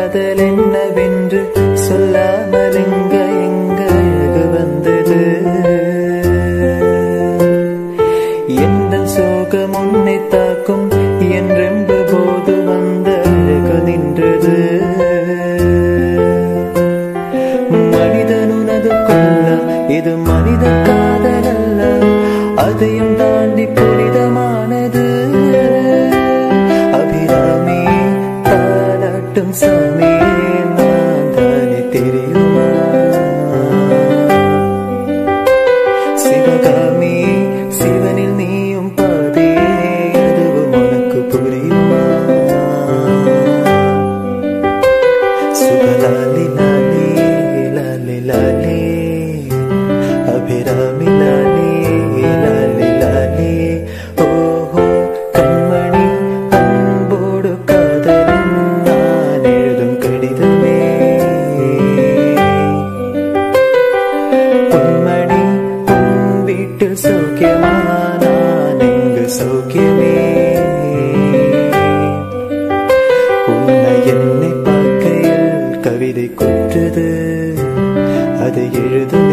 காதல் என்னவென்று சொல்லாமல் எங்க எங்க அழகு வந்தது எந்த சோகம் உன்னை தாக்கும் என்றென்ப போது வந்த அழகு நின்றது மனிதன் உனது கொள்ள இது மனித காதல் அல்ல அதையும் தாண்டி புனிதமானது அபிராமி தாலாட்டும் சாமி நான் தானே தெரியுமா சிவகாமி சிவனில் நீயும் பாதே அதுவும் உனக்கு புரியுமா சுகலாலி லாலி லாலி லாலி அபிராமி லாலி லாலி லாலி ஓஹோ கண்மணி அன்போடு காதலன் நான் எழுதும் கடிதமே பொன்மணி உன் வீட்டில் சௌக்கியமா நான் எங்கு சௌக்கியமே உன்னை என்னை பார்க்கையில் கவிதை கொற்றுது அதை எழுதும்